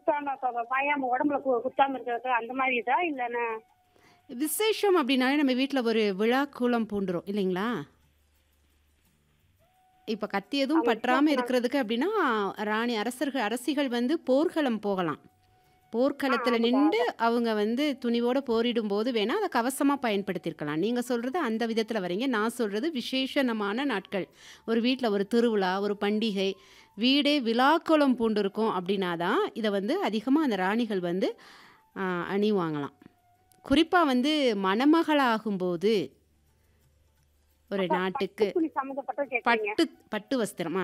குத்தாம ப- பாயாம உடம்புல கு- குத்தாம இருக்கிறது அந்த மாதிரி இதா இல்லைன்னா விசேஷம் அப்படின்னாலே நம்ம வீட்டில் ஒரு விழா கூலம் பூண்டுரும் இல்லைங்களா இப்போ கத்தி எதுவும் அவங்க பற்றாமல் வித்தியாசமா- இருக்கிறதுக்கு அப்படின்னா ராணி அரசர்கள் அரசிகள் வந்து போர்க்களம் போகலாம் போர்க்களத்தில் ஆமாக்கா. நின்று அவங்க வந்து துணிவோட போரிடும் போது வேணால் அதை கவசமாக பயன்படுத்தியிருக்கலாம் நீங்கள் சொல்கிறது அந்த விதத்தில் வரீங்க நான் சொல்கிறது விசேஷமான நாட்கள் ஒரு வீட்டில் ஒரு திருவிழா ஒரு பண்டிகை வீடே விழாக்கோலம் பூண்டிருக்கும் அப்படின்னா தான் இதை வந்து அதிகமாக அந்த ராணிகள் வந்து ஆ, அணிவாங்களாம் குறிப்பாக வந்து மணமகளாகும்போது ஒரு நாட்டுக்கு துணி சம்மந்தப்பட்டது கேட்குறீங்க பட்டு பட்டு வஸ்திரமா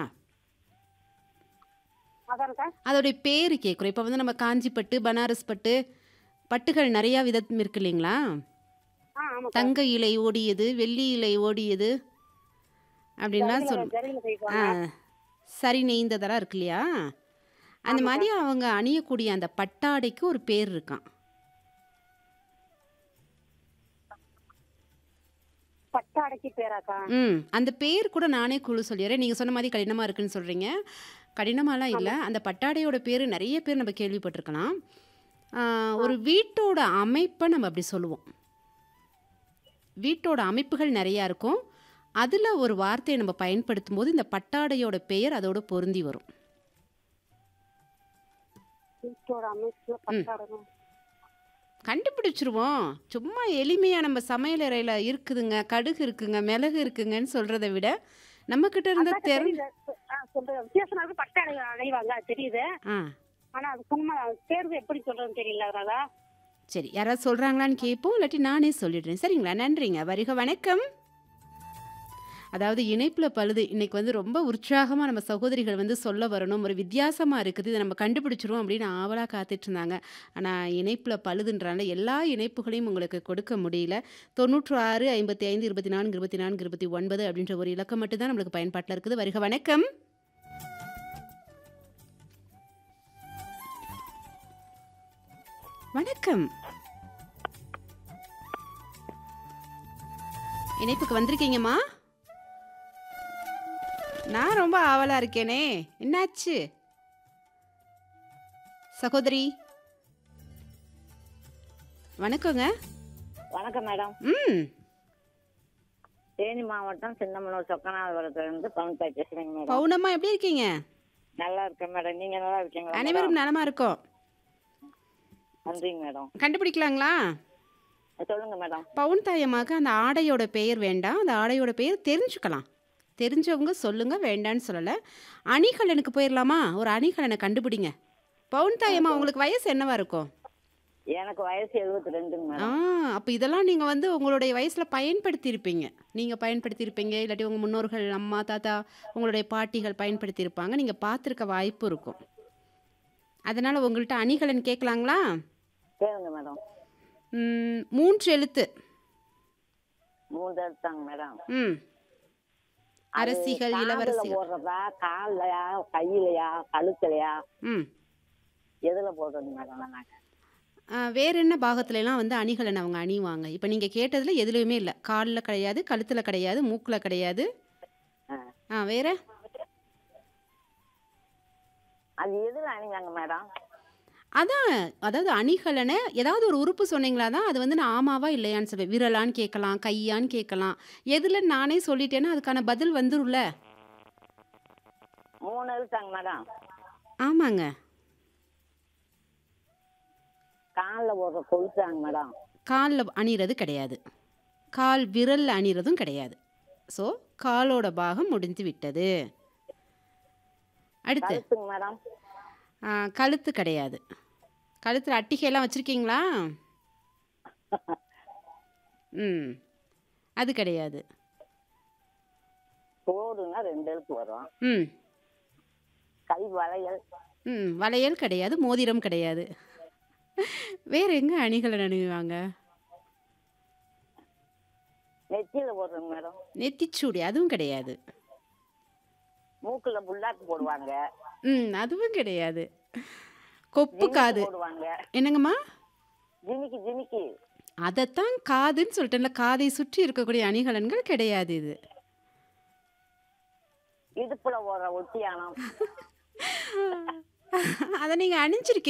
அதான்க்கா அதோடைய பேர் கேட்குறோம் இப்போ வந்து நம்ம காஞ்சி பட்டு பனாரஸ் பட்டு பட்டுகள் நிறையா விதம் இருக்கு இல்லைங்களா ஆ ஆமாக்கா தங்க இலை ஓடியது வெள்ளி இலை ஓடியது அப்படின்லாம் ஜரியில சொல்லுவோம் ஜரியில ஆ செய்வாங்க சரி நெய்ந்ததெல்லாம் இருக்கு இல்லையா அந்த ஆமாக்கா. மாதிரி அவங்க அணியக்கூடிய அந்த பட்டாடைக்கு ஒரு பேர் இருக்கான் பட்டாடைக்கு பேராக்கா ம் அந்த பேர் கூட நானே குழு சொல்லிடுறேன் நீங்கள் சொன்ன மாதிரி கடினமாக இருக்குன்னு சொல்கிறீங்க கடினமாலாம் இல்லை அந்த பட்டாடையோட பேர் நிறைய பேர் நம்ம கேள்விப்பட்டிருக்கலாம் ஆ, ஒரு வீட்டோட அமைப்பை நம்ம அப்படி சொல்லுவோம் வீட்டோட அமைப்புகள் நிறையா இருக்கும் அதில் ஒரு வார்த்தையை நம்ம பயன்படுத்தும் போது இந்த பட்டாடையோட பெயர் அதோட பொருந்தி வரும் வீட்டோட அமைப்பு பட்டாடணும் கண்டுபிடிச்சிருவோம் சும்மா எளிமையாக நம்ம சமையலறையில் இருக்குதுங்க கடுகு இருக்குங்க மிளகு இருக்குங்கன்னு சொல்கிறத விட நம்மக்கிட்ட இருந்த அதாக்கா தெரு தெரியுது. ஆ, சொல்றேன் வித்தியாசமாக பட்டாடை அடைவாங்க அது தெரியுது ஆ ஆனா அது சும்மா தேர்வு எப்படி சொல்றதுன்னு தெரியல அதனால சரி யாராவது சொல்கிறாங்களான்னு கேட்போம் இல்லாட்டி நானே சொல்லிடுறேன் சரிங்களா நன்றிங்க வருக வணக்கம் அதாவது இணைப்பில் பழுது இன்னைக்கு வந்து ரொம்ப உற்சாகமாக நம்ம சகோதரிகள் வந்து சொல்ல வரணும் ஒரு வித்தியாசமாக இருக்குது இதை நம்ம கண்டுபிடிச்சிரும் அப்படின்னு ஆவலாக காத்துட்டு இருந்தாங்க ஆனால் இணைப்பில் பழுதுன்றனால எல்லா இணைப்புகளையும் உங்களுக்கு கொடுக்க முடியல தொண்ணூற்று ஆறு ஐம்பத்தி ஐந்து இருபத்தி நான்கு இருபத்தி நான்கு இருபத்தி ஒன்பது அப்படின்ற ஒரு இலக்கம் மட்டும்தான் நம்மளுக்கு பயன்பாட்டில் இருக்குது வருக வணக்கம் வணக்கம் இணைப்புக்கு வந்திருக்கீங்கம்மா நான் ரொம்ப ஆவலா இருக்கேனே என்னாச்சு சகோதரி வணக்கங்க வணக்கம் மேடம் ம் தேனி மாவட்டம் சின்னமனூர் சொக்கநாதபுரத்துல இருந்து பவுன்பாய் பேசுறேங்க மேடம் பவுனம்மா எப்படி இருக்கீங்க நல்லா இருக்கேன் மேடம் நீங்க நல்லா இருக்கீங்களா அனைவரும் நலமா இருக்கோம் நன்றிங்க மேடம் கண்டுபிடிக்கலாங்களா சொல்லுங்க மேடம் பவுன் தாயம்மாக்கு அந்த ஆடையோட பெயர் வேண்டாம் அந்த ஆடையோட பெயர் தெரிஞ்சுக்கலாம் தெரிஞ்சவங்க சொல்லுங்க வேண்டான்னு சொல்லலை அணிகலனுக்கு போயிடலாமா ஒரு அணிகலனை கண்டுபிடிங்க பவுன் தாயம்மா உங்களுக்கு வயசு என்னவா இருக்கும் எனக்கு வயசு எழுபத்தி ரெண்டுங்க ஆ மேடம் அப்போ இதெல்லாம் நீங்கள் வந்து உங்களுடைய வயசில் பயன்படுத்தியிருப்பீங்க நீங்கள் பயன்படுத்தியிருப்பீங்க இல்லாட்டி உங்கள் முன்னோர்கள் அம்மா தாத்தா உங்களுடைய பாட்டிகள் பயன்படுத்தியிருப்பாங்க நீங்கள் பார்த்துருக்க வாய்ப்பு இருக்கும் அதனால் உங்கள்கிட்ட அணிகலன் கேட்கலாங்களா கேளுங்க மேடம் ம், மூன்று எழுத்து மூணு எடுத்தாங்க மேடம் ம் அரசிகள் காதுல இளவரசிகள் போடுறதா கால்லையா கையிலையா கழுத்துலையா ம் எதுல போடுறது மேடம் நாங்க ஆ, வேற என்ன பாகத்துலலாம் வந்து அணிகலன் அவங்க அணிவாங்க இப்போ நீங்கள் கேட்டதில் எதுலையுமே இல்லை காலில் கிடையாது கழுத்தில் கிடையாது மூக்கில் கிடையாது ஆ. ஆ வேற அது எதுல அணிஞ்சாங்க மேடம் அதான் அதாவது அணிகலனை ஏதாவது ஒரு உறுப்பு சொன்னீங்களா தான் அது வந்து நான் ஆமாவா இல்லையான்னு சொல்லுவேன் விரலான்னு கேட்கலாம் கையான்னு கேட்கலாம் எதில் நானே சொல்லிட்டேன்னா அதுக்கான பதில் வந்துரும்ல மூணு எழுத்தாங்க மேடம் ஆமாங்க காலில் போடுற கொலுசாங்க மேடம் காலில் அணிகிறது கிடையாது கால் விரல் அணிகிறதும் கிடையாது ஸோ காலோட பாகம் முடிந்து விட்டது அடுத்து கழுத்துங்க மேடம் ஆ, கழுத்து கிடையாது கழுத்தில் அட்டிகையெல்லாம் வச்சுருக்கீங்களா ம் அது கிடையாது தோடுன்னா ரெண்டு எழுத்து வரும் ம் கை வளையல் ம் வளையல் கிடையாது மோதிரம் கிடையாது வேற எங்க அணிகளை அணிவாங்க நெத்தியில போடுறோங்க மேடம் நெத்திச்சூடி அதுவும் கிடையாது மூக்குல புல்லாக்கு போடுவாங்க ம் அதுவும் கிடையாது கொப்பு ஜிமிக்கி காது போடுவாங்க என்னங்கம்மா ஜிமிக்கி ஜிமிக்கி அதைத்தான் காதுன்னு சொல்லிட்டேன்ல காதை சுற்றி இருக்கக்கூடிய அணிகலன்கள் கிடையாது இது இடுப்புல போடுற ஒட்டியானம் அதை நீங்கள் அணிஞ்சிருக்கீங்க